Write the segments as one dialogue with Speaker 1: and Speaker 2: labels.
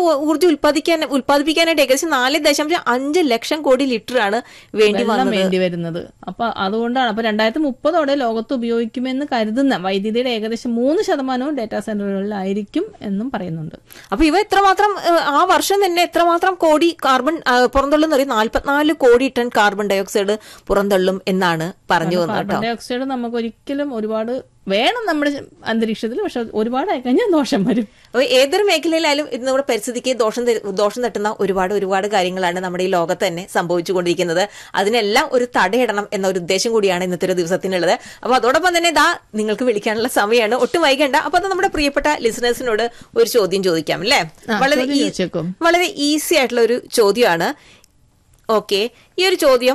Speaker 1: ഊർജ്ജം ഉൽപ്പാദിക്കാൻ ഉൽപ്പാദിപ്പിക്കാനായിട്ട് ഏകദേശം നാല് ദശാംശം അഞ്ച് ലക്ഷം കോടി ലിറ്റർ ആണ് വേണ്ടി
Speaker 2: വെള്ളം
Speaker 1: വന്നത്
Speaker 2: വേണ്ടി വരുന്നത് അപ്പൊ അതുകൊണ്ടാണ് അപ്പൊ രണ്ടായിരത്തി മുപ്പതോടെ ലോകത്ത് ഉപയോഗിക്കുമെന്ന് കരുതുന്ന വൈദ്യുതിയുടെ ഏകദേശം മൂന്ന് ശതമാനവും ഡാറ്റാ സെന്ററുകളിലായിരിക്കും എന്നും പറയുന്നുണ്ട്
Speaker 1: അപ്പൊ ഇവ എത്രമാത്രം ഏഹ്, ആ വർഷം തന്നെ എത്രമാത്രം കോടി കാർബൺ ആ, പുറന്തള്ളുന്ന അറിയാം നാല്പത്തിനാല് കോടി ടൺ കാർബൺ ഡയോക്സൈഡ് പുറന്തള്ളും എന്നാണ് പറഞ്ഞു വന്നത് കേട്ടോ
Speaker 2: കാർബൺ ഡൈ ഓക്സൈഡ് നമുക്ക് ഒരിക്കലും ഒരുപാട് വേണം നമ്മുടെ അന്തരീക്ഷത്തിൽ പക്ഷെ ഒരുപാട് ആയിക്കഴിഞ്ഞാൽ ദോഷം വരും
Speaker 1: അപ്പൊ ഏതൊരു മേഖലയിലായാലും ഇത് നമ്മുടെ പരിസ്ഥിതിക്ക് ദോഷം തരു- ദോഷം തട്ടുന്ന ഒരുപാട് ഒരുപാട് കാര്യങ്ങളാണ് നമ്മുടെ ഈ ലോകത്ത് തന്നെ സംഭവിച്ചുകൊണ്ടിരിക്കുന്നത് അതിനെല്ലാം ഒരു തടയിടണം എന്ന ഒരു ഉദ്ദേശം കൂടിയാണ് ഇന്നത്തെ ഒരു ദിവസത്തിനുള്ളത് അപ്പൊ അതോടൊപ്പം തന്നെ ഇതാ നിങ്ങൾക്ക് വിളിക്കാനുള്ള സമയമാണ് ഒട്ടും വൈകണ്ട അപ്പൊ അത് നമ്മുടെ പ്രിയപ്പെട്ട ലിസണേഴ്സിനോട് ഒരു ചോദ്യം ചോദിക്കാം അല്ലേ
Speaker 2: ആ,
Speaker 1: വളരെ
Speaker 2: ചോദ്യം
Speaker 1: ഈ-
Speaker 2: ചോദിച്ചേക്കും.
Speaker 1: വളരെ ഈസി ആയിട്ടുള്ള ഒരു ചോദ്യമാണ് ഓക്കെ ഈ ഒരു ചോദ്യം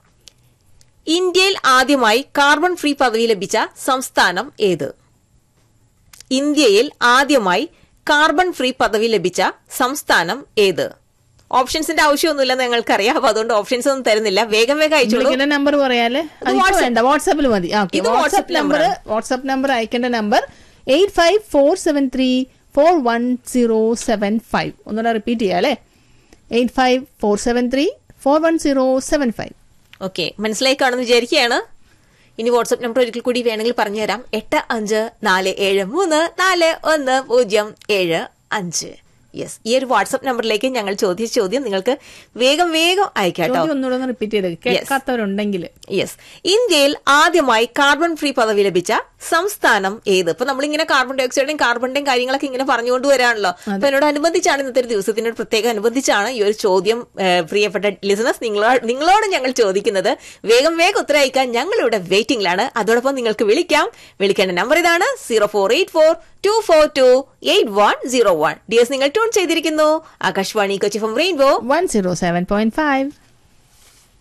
Speaker 1: ഇന്ത്യയിൽ ആദ്യമായി കാർബൺ ഫ്രീ പദവി ലഭിച്ച സംസ്ഥാനം ഏത് ഇന്ത്യയിൽ ആദ്യമായി കാർബൺ ഫ്രീ പദവി ലഭിച്ച സംസ്ഥാനം ഏത് ഓപ്ഷൻസിന്റെ ആവശ്യമൊന്നുമില്ലെന്ന് ഞങ്ങൾക്കറിയാം അപ്പൊ അതുകൊണ്ട് ഓപ്ഷൻസ് ഒന്നും തരുന്നില്ല വേഗം വേഗം അയച്ചോളൂ
Speaker 2: വിളിക്കേണ്ട നമ്പർ പറയാല്ലേ അതിപ്പോ
Speaker 1: WhatsApp.
Speaker 2: വേണ്ട വാട്സാപ്പിൽ മതി ഓക്കെ
Speaker 1: ഇത്
Speaker 2: WhatsApp
Speaker 1: WhatsApp
Speaker 2: number
Speaker 1: number
Speaker 2: WhatsApp number അയക്കേണ്ട number eight five four seven three four one zero seven five ഒന്നുകൂടെ റിപ്പീറ്റ് ചെയ്യാം അല്ലേ eight five four seven three four one zero seven five
Speaker 1: okay മനസ്സിലായി കാണുമെന്ന് വിചാരിക്കുകയാണ് ഇനി വാട്സ്ആപ്പ് നമ്പർ ഒരിക്കൽ കൂടി വേണമെങ്കിൽ പറഞ്ഞുതരാം എട്ട് അഞ്ച് നാല് ഏഴ് മൂന്ന് നാല് ഒന്ന് പൂജ്യം ഏഴ് അഞ്ച് യെസ് ഈ ഒരു വാട്സ്ആപ്പ് നമ്പറിലേക്ക് ഞങ്ങൾ ചോദിച്ച ചോദ്യം നിങ്ങൾക്ക് വേഗം വേഗം അയക്കാട്ടോ
Speaker 2: ചോദ്യം ഒന്നുകൂടെ ഒന്ന് റിപ്പീറ്റ് ചെയ്ത് കേൾക്കാത്തവരുണ്ടെങ്കിൽ
Speaker 1: യെസ് ഇന്ത്യയിൽ ആദ്യമായി കാർബൺ ഫ്രീ പദവി ലഭിച്ച സംസ്ഥാനം ഏത് ഇപ്പൊ നമ്മളിങ്ങനെ കാർബൺ ഡൈ ഓക്സൈഡും കാർബണിന്റെയും കാര്യങ്ങളൊക്കെ ഇങ്ങനെ പറഞ്ഞുകൊണ്ട് വരാണല്ലോ അപ്പൊ എന്നോടനുബന്ധിച്ചാണ് ഇന്നത്തെ ഒരു ദിവസത്തിനോട് പ്രത്യേകം അനുബന്ധിച്ചാണ് ഈ ഒരു ചോദ്യം ഏഹ്, പ്രിയപ്പെട്ട ലിസണേഴ്സ് നിങ്ങളോട് നിങ്ങളോട് ഞങ്ങൾ ചോദിക്കുന്നത് വേഗം വേഗം ഉത്തരം അയക്കാൻ ഞങ്ങൾ ഇവിടെ വെയിറ്റിംഗിലാണ് അതോടൊപ്പം നിങ്ങൾക്ക് വിളിക്കാം വിളിക്കേണ്ട നമ്പർ ഇതാണ് zero four eight four two four two eight one zero one D S നിങ്ങൾ ട്യൂൺ ചെയ്തിരിക്കുന്നു Akashvani Kochi from Rainbow
Speaker 2: one zero seven point five